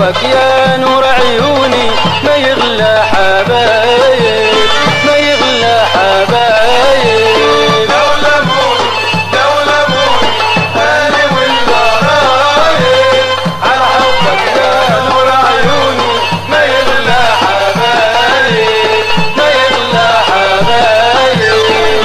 حبك يا نور عيوني ما يغلى حبايب ما يغلى حبايب دولموني دولموني أهلي والقرايب على حبك يا نور عيوني ما يغلى حبايب ما يغلى حبايب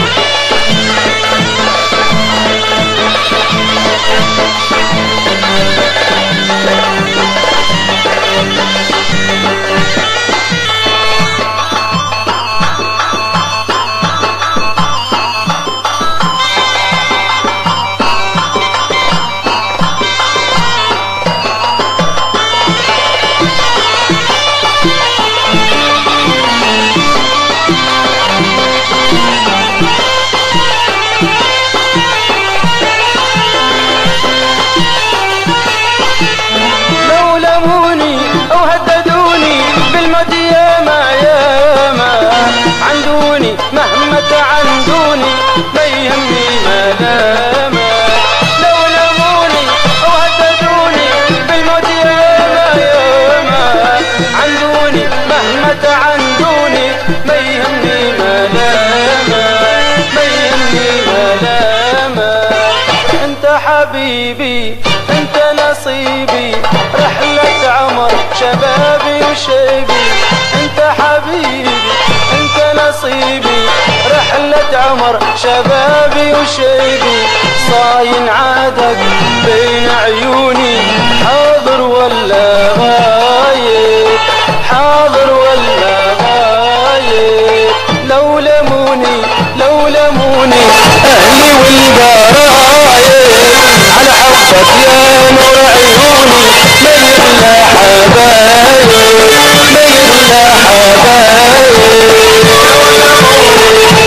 لو لموني او هددوني بالموت ياما ياما عندوني مهما تعندوني ما يهمني ملامة لو لموني او هددوني بالموت ياما ياما عندوني مهما تعندوني ما يهمني ملامة ما يهمني ملامة انت حبيبي انت نصيبي رحلة عمر شبابي وشيبي انت حبيبي انت نصيبي رحلة عمر شبابي وشيبي صاين عادك بين عيوني حاضر ولا غايب حاضر ولا غايب لو لموني لو لموني اهلي والقرايب على حبك يا نور عيوني ما يغلى حبايب ما يغلى حبايب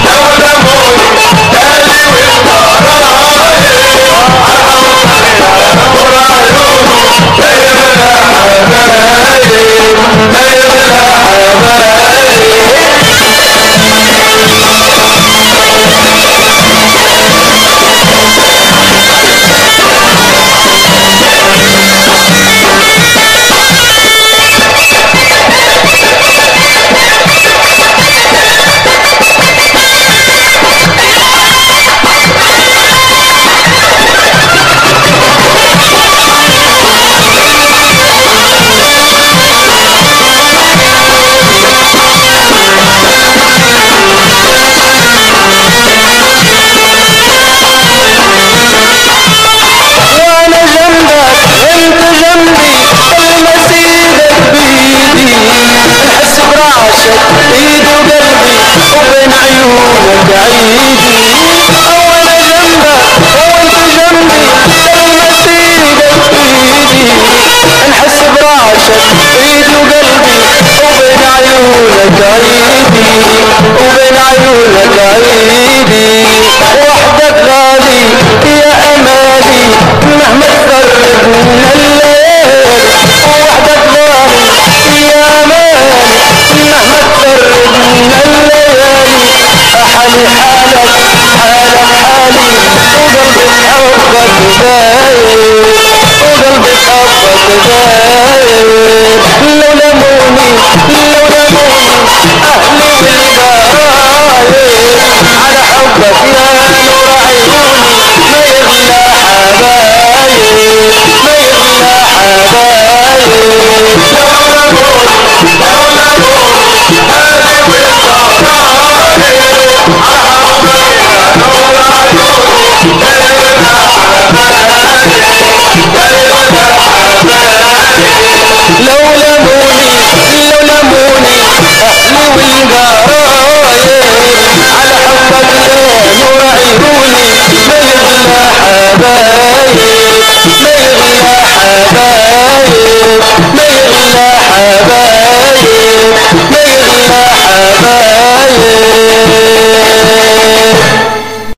وانا جنبك وانت جنبي المسيرك بيدي نحس براسك ايد وقلبي وبين عيونك عيدي وانا جنبك وانت جنبي المسيرك بيدي نحس براسك ايد وقلبي وبين عيونك عيدي وبين عيونك عيدي وحدك غالي يا امالي مهما تفرقنا الليل وحدك غالي يا امالي مهما تفرقنا الليالي حالي حالك حالك حالي وقلبي حبك دايب وقلبي حبك دايب لو لموني لو لموني اهلي